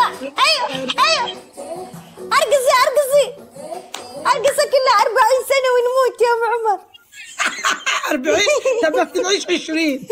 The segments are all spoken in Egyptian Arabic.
ايوه ايوه ايوه ارقصي ارقصي ارقصي كلها 40 سنه ونموت يا ام عمر 40 طب ما بتبقيش 20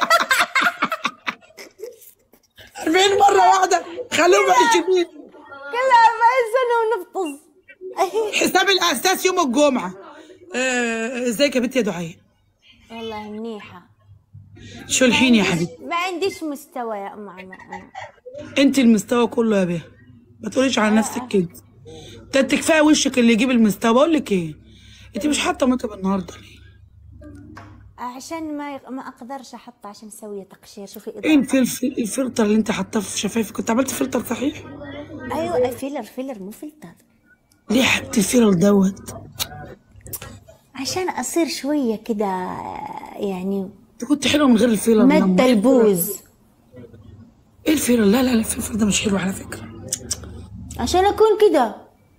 40 مره واحده خلوهم 20 كلها 40 سنه ونفطز حساب الاساس يوم الجمعه آه، ازيك يا بنتي يا دعاء والله منيحه شو الحين يا حبيبتي ما عنديش مستوى يا ام عمر انا انت المستوى كله يا بيه ما تقوليش على نفسك كده ده انت كفايه وشك اللي يجيب المستوى بقول لك ايه انت مش حاطه ميك اب النهارده ليه عشان ما يق... ما اقدرش احط عشان اسوي تقشير شوفي ايه اضافه الفل- الفل- الفلتر اللي انت حاطاه في شفايفك كنت عملت فلتر صحيح ايوه فيلر فيلر مو فلتر ليه حبيبتي الفيلر دوت عشان اصير شويه كده يعني انت كنت حلوه من غير الفيلر مد لما- البوز ايه الفيلر لا لا لا الفيلر ده مش حلو على فكره عشان اكون كده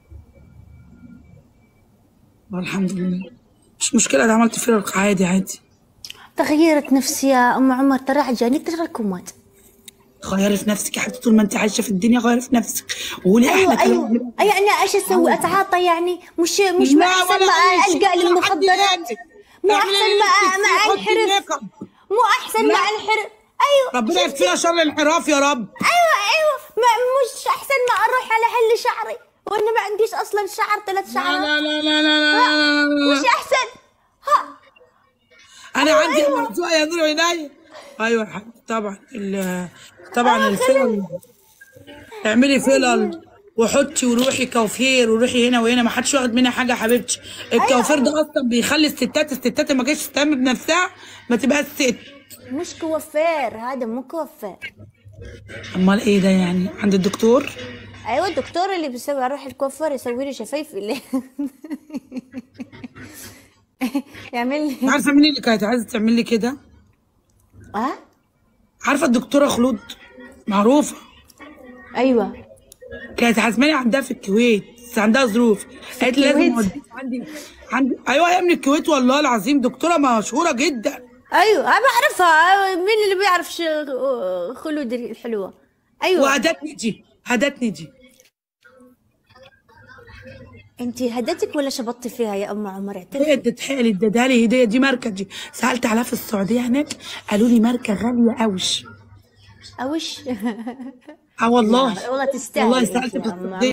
والحمد لله مش مشكله ده عملت فيلر عادي عادي تغيرت نفسي يا ام عمر ترى عجاني تراكمات غيري في نفسك يا حبيبتي طول ما انت عايشه في الدنيا غيري في نفسك وقولي ايوه احلى ايوه كلام اي انا ايش اسوي اتعاطى يعني مش مش لا ما احسن ولا ما أي شيء. القى حد للمخدرات يهدك. مو اعملي احسن اللي ما نفسك ما فيه، حطي انحرف ميك اب. مو احسن لا. ما انحرف ايوه ربنا يكفينا شر الانحراف يا رب ايوه ايوه ما مش احسن ما اروح على حل شعري وانا ما عنديش اصلا شعر ثلاث لا شعرات لا لا لا لا لا لا مش احسن ها انا عندي مرزوقه يا نور عيني ايوه يا حبيبتي طبعا ال- طبعا الفلل اعملي فلل وحطي وروحي كوافير وروحي هنا وهنا ما حدش واخد منها حاجه يا حبيبتي الكوافير ده اصلا بيخلي الستات الستات اللي ما كانتش تهتم بنفسها ما تبقاش ست مش كوافير هذا مو كوافير امال ايه ده يعني عند الدكتور ايوه الدكتور اللي بيسوي اروح الكوافير يسوي لي شفايفي اللي يعمل لي عارفه مين اللي كانت عايزه تعمل لي كده اه عارفه الدكتوره خلود معروفه ايوه كانت عازماني عندها في الكويت بس عندها ظروف قالت لي لازم الكويت؟ اوديك عندي عندي ايوه هي من الكويت والله العظيم دكتوره مشهوره جدا ايوه انا بعرفها مين اللي بيعرف ش- خلود الحلوه ايوه وهدتني دي هدتني دي انت هدتك ولا شبطتي فيها يا ام عمر اعترفي هي ادتها لي ادتها لي هديه دي ماركه دي سالت عليها في السعوديه هناك قالوا لي ماركه غاليه قوي اوش اه والله والله تستاهل والله انت سالت يا في أم السعوديه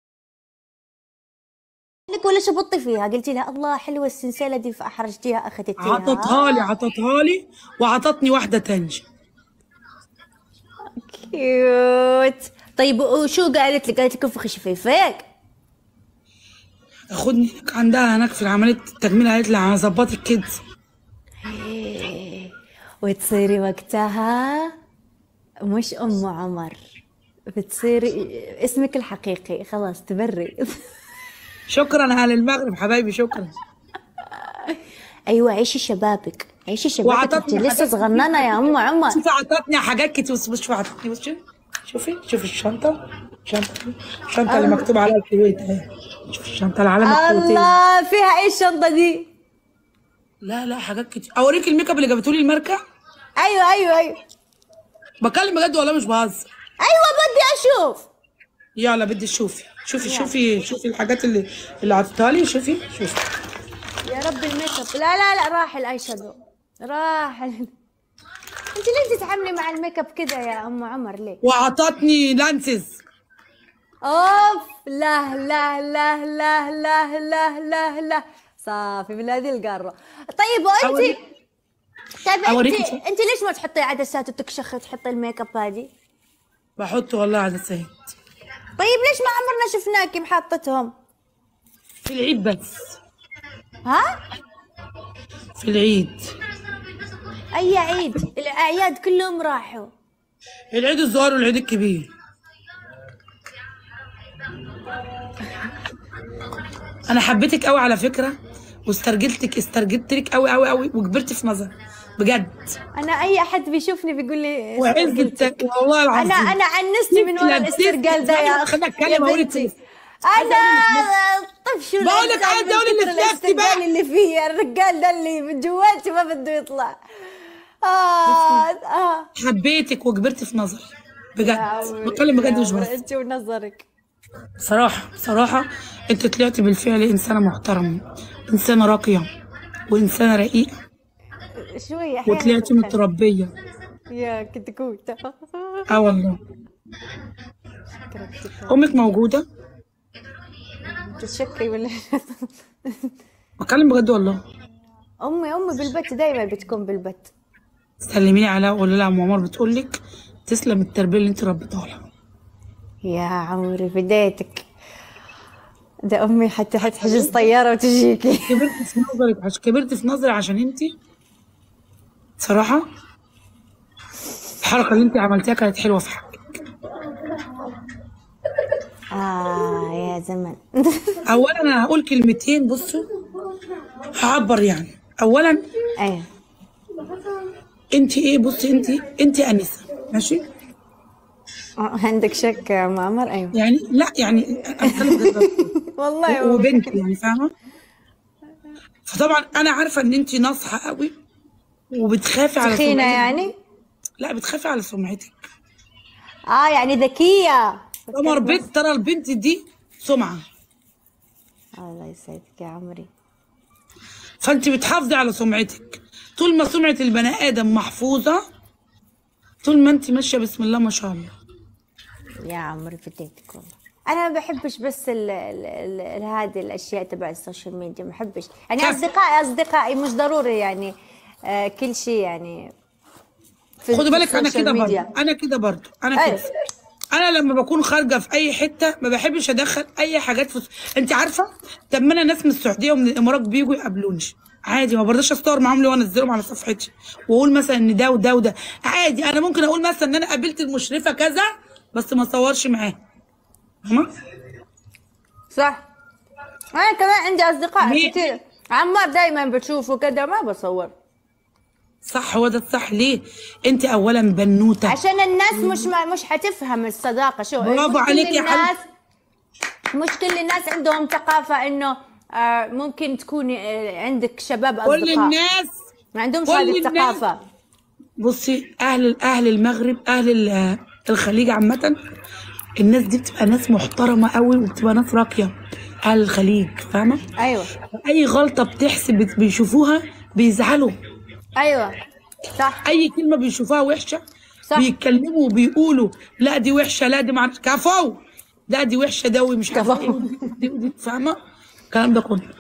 لك ولا شبطتي فيها قلتي لها الله حلوه السلسله دي فاحرجتيها اخذتيها عطتها لي عطتها لي وعطتني واحده تانية كيوت طيب وشو قالت لك قالت لك انفخي شفايفك تاخدني هناك عندها هناك في عمليه التجميل قالت لي هظبطك كده وتصيري وقتها مش ام عمر بتصيري اسمك الحقيقي خلاص تبري شكرا اهل المغرب حبايبي شكرا ايوه عيشي شبابك عيشي شبابك وعطتني انت لسه حاجات صغننه يا ام عمر شوفي عطتني حاجات كتير بص بص شوفي عطتني بص شوفي شوفي شوفي الشنطة الشنطة الشنطة اللي مكتوب عليها الكويت اهي شوفي الشنطة العلم الكويتية الله فيها ايه الشنطه دي لا لا حاجات كتير اوريك الميك اب اللي جابته لي الماركة ايوه ايوه ايوه بكلم بجد والله مش بهزر ايوه بدي اشوف يلا بدي شوفي شوفي شوفي شوفي الحاجات اللي اللي عطتها لي شوفي شوفي يا رب الميك اب لا لا لا راح الاي شادو راح ال- انت ليه تتعاملي مع الميك اب كده يا ام عمر ليه وعطتني لانسز اوف لا لا لا لا لا لا لا لا صافي من هذه القاره طيب وانت أوريك- طيب انت أوريك انت ليش ما تحطي عدسات وتكشخي تحطي الميك اب هذه بحط والله عدسات طيب ليش ما عمرنا شفناكي محطتهم في العيد بس ها في العيد اي عيد الاعياد كلهم راحوا العيد الصغير والعيد الكبير انا حبيتك قوي على فكره واسترجلتك استرجلتك قوي قوي قوي وكبرت في نظري بجد انا اي احد بيشوفني بيقول لي وعزتك والله العظيم انا انا عنستي من ورا لبست- الاسترجال ده يا خليني اخي أتكلم يا أقول بنتي التلف- انا طيب شو بقول لك الإنسان عايز من أقول كتر اللي في نفسي بقى. الاسترجال اللي فيه الرجال ده اللي من جواتي ما بده يطلع اه اه حبيتك وكبرت في نظري بجد بتكلم بجد مش بس انت ونظرك صراحة صراحة انت طلعتي بالفعل انسانة محترمة انسانة راقية وانسانة رقيقة شوي احيانا وطلعتي تتخيل. متربية يا كتكوتة اه والله امك موجودة تشكي ولا بتكلم بجد والله امي امي بالبت دايما بتكون بالبت سلميني عليها وقولي لها ام عمر بتقول لك تسلم التربية اللي انت ربيتها لها يا عمري فديتك ده امي حتى حتحجز طياره وتجيكي كبرت في نظرك عشان كبرت في نظري عشان انت صراحة الحركة اللي انت عملتيها كانت حلوة في حقك اه يا زمن اولا انا هقول كلمتين بصوا هعبر يعني اولا ايوه انت ايه بصي انت انت انسه ماشي آه، عندك شك يا معمر ايوه يعني لا يعني انا بتكلم بجد والله وبنت يعني فاهمه فطبعا انا عارفه ان انت ناصحه قوي وبتخافي على تخينه سمعتك يعني لا بتخافي على سمعتك اه يعني ذكيه قمر بنت ترى البنت دي سمعه الله يسعدك يا عمري فانت بتحافظي على سمعتك طول ما سمعه البني ادم محفوظه طول ما انت ماشيه بسم الله ما شاء الله يا عمري فديتك والله انا ما بحبش بس ال ال ال ال هذه الاشياء تبع السوشيال ميديا ما بحبش يعني كيف؟ اصدقائي اصدقائي مش ضروري يعني آه كل شيء يعني في خدي في بالك انا السوشيال كده برضه ميديا. انا كده برضه انا أيوة. كده انا لما بكون خارجه في اي حته ما بحبش ادخل اي حاجات في انت عارفه طب ما انا ناس من السعوديه ومن الامارات بيجوا يقابلوني عادي ما برضاش اصور معاهم ليه وانزلهم على صفحتي واقول مثلا ان ده وده وده عادي انا ممكن اقول مثلا ان انا قابلت المشرفه كذا بس ما اصورش معاها فاهمه صح انا كمان عندي اصدقاء ليه؟ كثير عمار دائما بتشوفه كده ما بصور صح هو ده الصح ليه انت اولا بنوته عشان الناس مش ما مش حتفهم الصداقه شو برافو مش كل عليك يا الناس مش كل الناس عندهم ثقافه انه آه ممكن تكون آه عندك شباب اصدقاء كل الناس ما عندهمش كل هذه الناس- الثقافه بصي اهل اهل المغرب اهل ال- الخليج عامه الناس دي بتبقى ناس محترمه قوي وبتبقى ناس راقيه اهل الخليج فاهمه ايوه اي غلطه بتحسب بت- بيشوفوها بيزعلوا ايوه صح اي كلمه بيشوفوها وحشه صح. بيتكلموا وبيقولوا لا دي وحشه لا دي معرفش كفو لا دي وحشه دوي مش عارفه كفو. ايه ودي- دي ودي فاهمه الكلام ده كله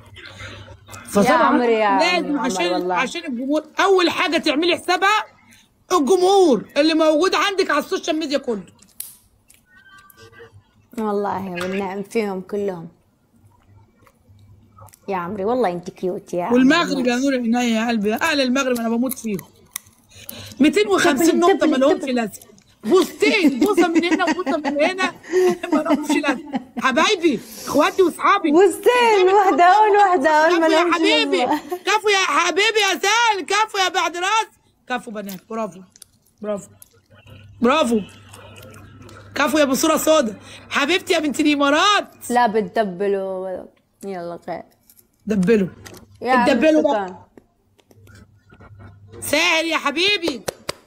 فطبعا عمري يا لازم عمر عشان والله. عشان الجمهور اول حاجه تعملي حسابها الجمهور اللي موجود عندك على السوشيال ميديا كله والله والنعم فيهم كلهم يا عمري والله انت كيوت يا والمغرب يا نور عينيا يا قلبي يا اهل المغرب انا بموت فيهم 250 دبل- نقطه دبل- ما لهمش دبل. لازمه بوستين بوسه من هنا وبوسه من هنا ما لهمش لازمه حبايبي اخواتي واصحابي بوستين واحدة هون واحدة هون ما كفو يا لهمش حبيبي لازمة. كفو يا حبيبي يا سهل كفو يا بعد راس كفو بنات برافو برافو برافو كفو يا بصوره سودا حبيبتي يا بنت الامارات لا بتدبلوا ولا- يلا خير دبلوا يا اتدبلوا عم بقى شكراً. ساهر يا حبيبي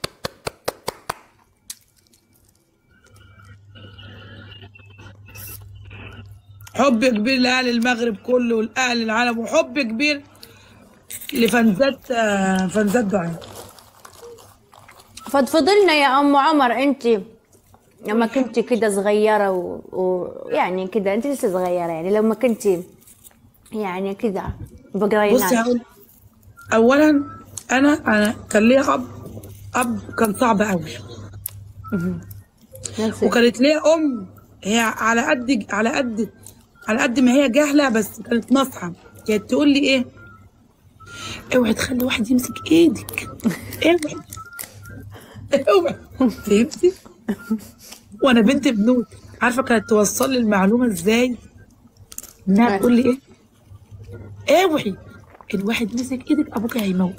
حب كبير لأهل المغرب كله ولأهل العالم وحب كبير لفنزات آه، فنزات دعاء فضفضلنا يا ام عمر انت لما كنت كده صغيره ويعني و... يعني كده انت لسه صغيره يعني لما كنت يعني كده بصي بقرينات هقول أولا أنا أنا كان ليا أب أب كان صعب قوي نفس وكانت ليا ام هي على قد على قد على قد ما هي جاهله بس كانت ناصحه كانت تقول لي ايه اوعي تخلي واحد يمسك ايدك اوعي اوعي فهمتي وانا بنت بنوت عارفه كانت توصل لي المعلومه ازاي انها تقول لي ايه اوعي الواحد مسك ايدك ابوك هيموت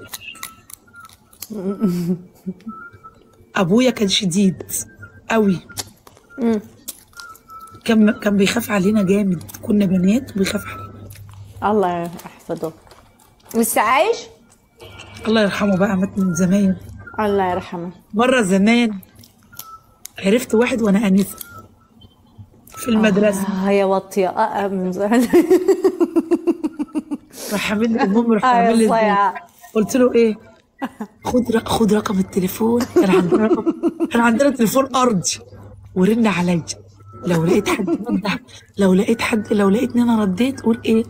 ابويا كان شديد قوي مم. كان كان بيخاف علينا جامد كنا بنات وبيخاف علينا الله يحفظه لسه عايش الله يرحمه بقى مات من زمان الله يرحمه مرة زمان عرفت واحد وانا انسه في المدرسه آه يا وطية آه آه، من زمان راح عامل لي المهم راح آه عامل لي يا إزاي؟ صيعة قلت له ايه خد رق- خد رقم التليفون كان عندنا رقم كان عندنا تليفون ارضي ورن عليا لو لقيت حد رد لو لقيت حد لو لقيتني انا رديت قول ايه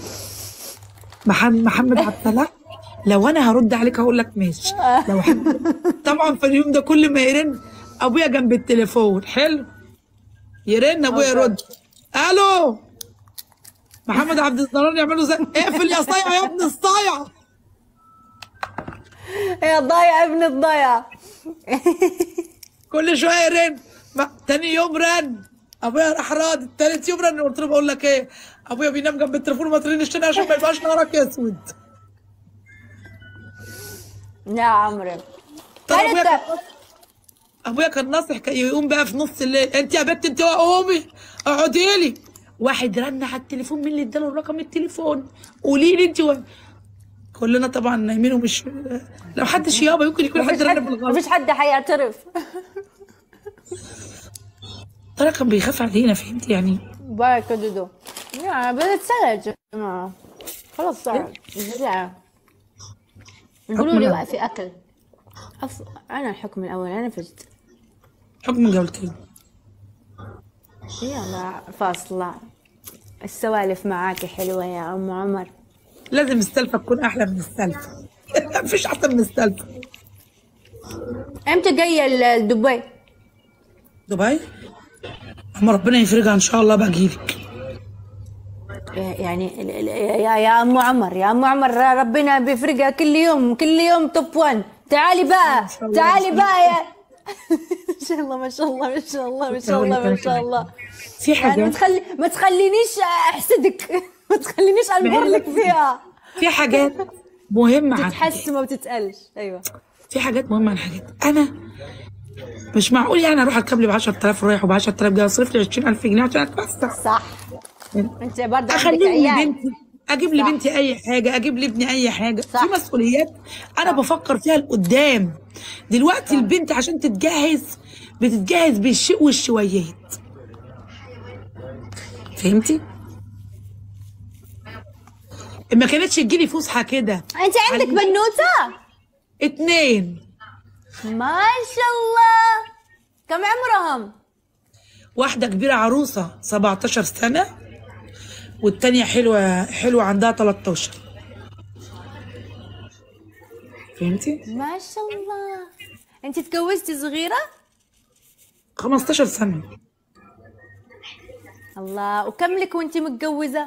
محمد محمد عبد السلام لو انا هرد عليك هقول لك ماشي لو حد طبعا في اليوم ده كل ما يرن ابويا جنب التليفون حلو يرن ابويا يرد الو محمد عبد السلام يعملوا زي اقفل يا صايع يا ابن الصايع يا ضايع ابن الضايع كل شويه يرن ما- تاني يوم رن ابويا راح راد تالت يوم رن قلت له بقول لك ايه ابويا بينام جنب التليفون وما ترنش تاني عشان ما يبقاش نهارك اسود يا عمري طب ابويا كانت كان ابويا كان ناصح كان يقوم بقى في نص الليل انت يا بنت انت قومي اقعدي لي واحد رن على التليفون مين اللي اداله رقم التليفون قولي لي انت و... كلنا طبعا نايمين ومش لو حدش يابا يمكن يكون حد مفيش رن حد بالغلط مفيش حد حيعترف ترى كان بيخاف علينا فهمت يعني بارك دودو يا بدأت سهلة يا جماعة خلاص صار لا يقولوا لي حكم وقفي أكل أص... أنا الحكم الأول أنا فزت حكم جولتين يلا فاصلة السوالف معاكي حلوة يا أم عمر لازم السالفه تكون احلى من السالفه مفيش احسن من السالفه امتى جاية ل- لدبي؟ دبي اما ربنا يفرجها ان شاء الله باجيلك يعني ال- ال- يا يا ام عمر يا ام عمر ربنا بيفرقها كل يوم كل يوم توب 1 تعالي بقى شاء الله، تعالي إن بقى يا ما شاء الله ما شاء الله ما شاء الله ما شاء الله ما شاء الله في يعني ما حاجات تخلي ما تخلينيش احسدك ما تخلينيش انبر لك فيها في حاجات مهمه عن حاجات تحس ما بتتقلش ايوه في حاجات مهمه عن حاجات انا مش معقول يعني اروح اركب لي ب 10000 رايح وب 10000 جاي اصرف لي 20000 جنيه عشان اتفسح صح انت برضه عندك اخلي لي عيال بنتي اجيب لي صح. بنتي اي حاجه اجيب لابني اي حاجه صح. في مسؤوليات انا بفكر فيها لقدام دلوقتي البنت عشان تتجهز بتتجهز بالشيء والشويات فهمتي ما كانتش تجيلي فسحه كده انت عندك بنوته اتنين ما شاء الله كم عمرهم واحده كبيره عروسه 17 سنه والتانيه حلوه حلوه عندها 13 فهمتي ما شاء الله انت تجوزتي صغيره 15 سنه الله وكم لك وانت متجوزه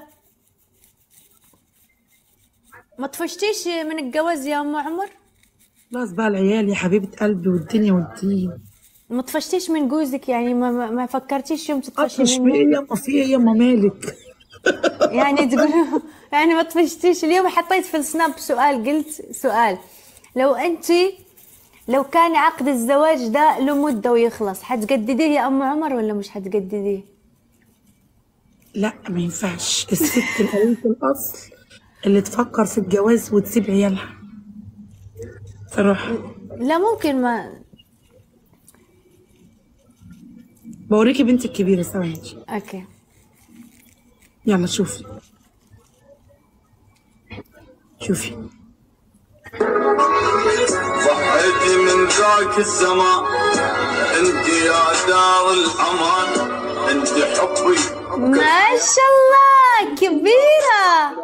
ما طفشتيش من الجواز يا ام عمر خلاص بقى العيال يا حبيبه قلبي والدنيا والدين ما طفشتيش من جوزك يعني ما, ما, ما فكرتيش يوم تطفشي اطفش في منه ايه يما في ايه يما مالك يعني تقول يعني ما طفشتيش اليوم حطيت في السناب سؤال قلت سؤال لو انت لو كان عقد الزواج ده له مده ويخلص حتجدديه يا ام عمر ولا مش حتجدديه لا ما ينفعش الست القوية الاصل اللي تفكر في الجواز وتسيب عيالها صراحه لا ممكن ما بوريكي بنتي الكبيره ثواني اوكي يلا شوفي شوفي ضحيتي من ذاك الزمان انت يا دار الامان انت حبي ما شاء الله كبيرة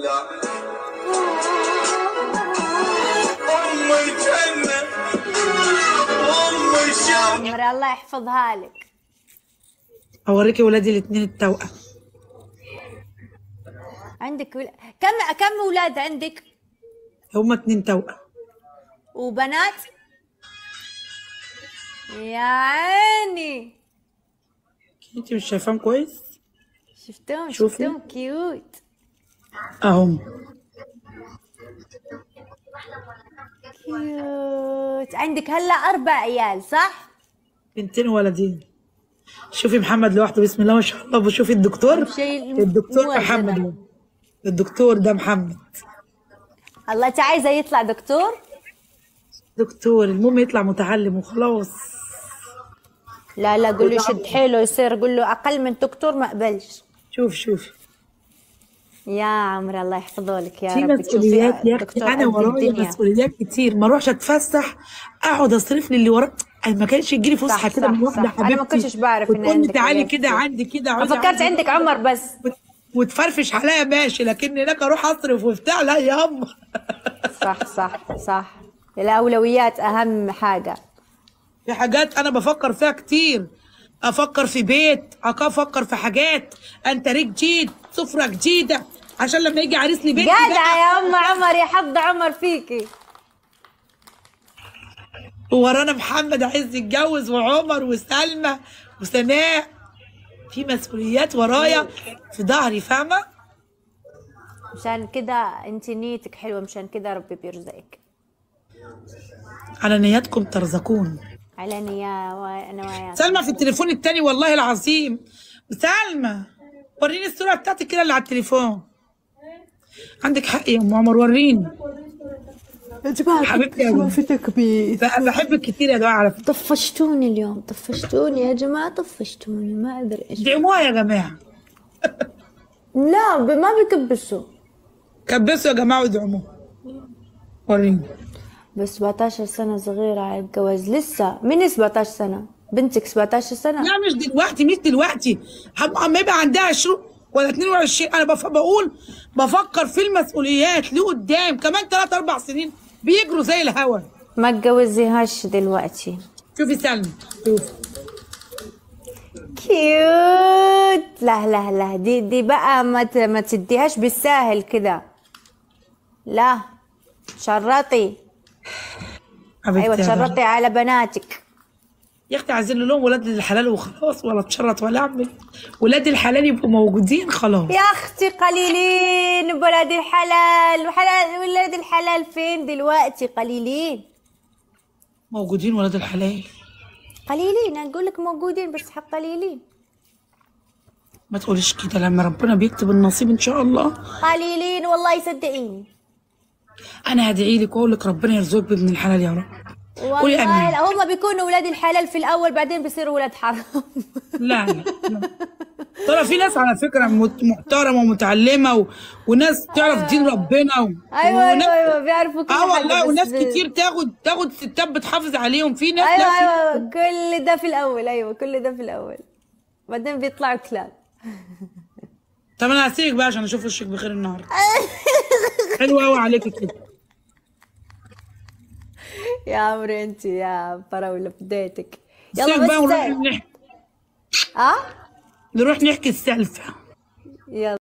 ام الجنه ام الشام عمري الله يحفظها لك اوريكي ولادي الاثنين التوأم عندك ولا... كم كم اولاد عندك هما اتنين توأم وبنات يا عيني انتي مش شايفاهم كويس شفتهم شوفي. شفتهم كيوت اهم كيوت عندك هلا اربع عيال صح بنتين وولدين شوفي محمد لوحده بسم الله ما شاء الله وشوفي الدكتور شيء الدكتور موازنة. محمد هو. الدكتور ده محمد الله انت عايزه يطلع دكتور دكتور المهم يطلع متعلم وخلاص لا لا قول له شد حيله يصير قول له اقل من دكتور ما اقبلش شوف شوف يا عمري الله يحفظه لك يا في رب تشوفي مسؤوليات يا اختي دكتور انا قد ورايا الدنيا. مسؤوليات كتير ما اروحش اتفسح اقعد اصرف لي اللي ورايا أنا ما كانش يجي لي فسحه صح، كده من صح، واحده صح. أنا ما حبيبتي كنتش بعرف إن وتقول لي عندك تعالي عليها كده كتير. عندي كده ما عاوزة فكرت عندي عندك عمر بس وت- وتفرفش عليا ماشي لكن هناك اروح اصرف وبتاع لا يا اما صح صح صح الاولويات اهم حاجه في حاجات انا بفكر فيها كتير افكر في بيت افكر في حاجات انتريك جديد سفره جديده عشان لما يجي عريس لي بنتي جدعه بقى يا ام عمر يا حظ عمر فيكي ورانا محمد عايز يتجوز وعمر وسلمى وسناء في مسؤوليات ورايا في ظهري فاهمه مشان كده انت نيتك حلوه مشان كده ربي بيرزقك على نياتكم ترزقون على نيا وانا وياك سلمى في التليفون التاني والله العظيم سلمى وريني الصورة بتاعتك كده اللي على التليفون عندك حق يا ام عمر وريني يا جماعه حبيبتي يا ابني. في تكبير ب- بحبك كتير يا دعاء على فكرة طفشتوني اليوم طفشتوني يا جماعه طفشتوني ما ادري ايش دعموها يا جماعة لا ب- ما بيكبسوا كبسوا يا جماعة وادعموها وريني بس 17 سنة صغيرة على الجواز لسه من 17 سنة بنتك 17 سنة لا مش دلوقتي مش دلوقتي هم- اما يبقى عندها 20 ولا 22 انا بف... بقول بفكر في المسؤوليات لقدام كمان 3 4 سنين بيجروا زي الهوا ما تجوزيهاش دلوقتي شوفي سلمى شوفي كيوت لا لا لا دي دي بقى ما ت- ما تديهاش بالساهل كده لا شرطي حبيبتي ايوه يا دعاء. تشرطي على بناتك يا اختي عايزين لهم ولاد الحلال وخلاص ولا تشرط ولا اعمل ولاد الحلال يبقوا موجودين خلاص يا اختي قليلين بولاد الحلال وحلال ولاد الحلال فين دلوقتي قليلين موجودين ولاد الحلال قليلين اقول لك موجودين بس حق قليلين ما تقوليش كده لما ربنا بيكتب النصيب ان شاء الله قليلين والله يصدقيني انا هدعي لك واقول لك ربنا يرزقك بابن الحلال يا رب قولي امين والله هم بيكونوا ولاد الحلال في الاول بعدين بيصيروا ولاد حرام لا لا لا. ترى في ناس على فكره مت- محترمه ومتعلمه و... وناس تعرف دين ربنا و... ايوه وناس... ايوه ايوه بيعرفوا كل اه حاجه والله بس وناس ب- كتير تاخد تاخد ستات بتحافظ عليهم في ناس ايوه لا في... ايوه كل ده في الاول ايوه كل ده في الاول بعدين بيطلعوا كلاب طب انا هسيبك بقى عشان اشوف وشك بخير النهارده حلوه قوي عليكي كده يا عمري انت يا فراوله بديتك يلا سيبك بقى بس ونروح نحكي اه نروح نحكي السالفه يلا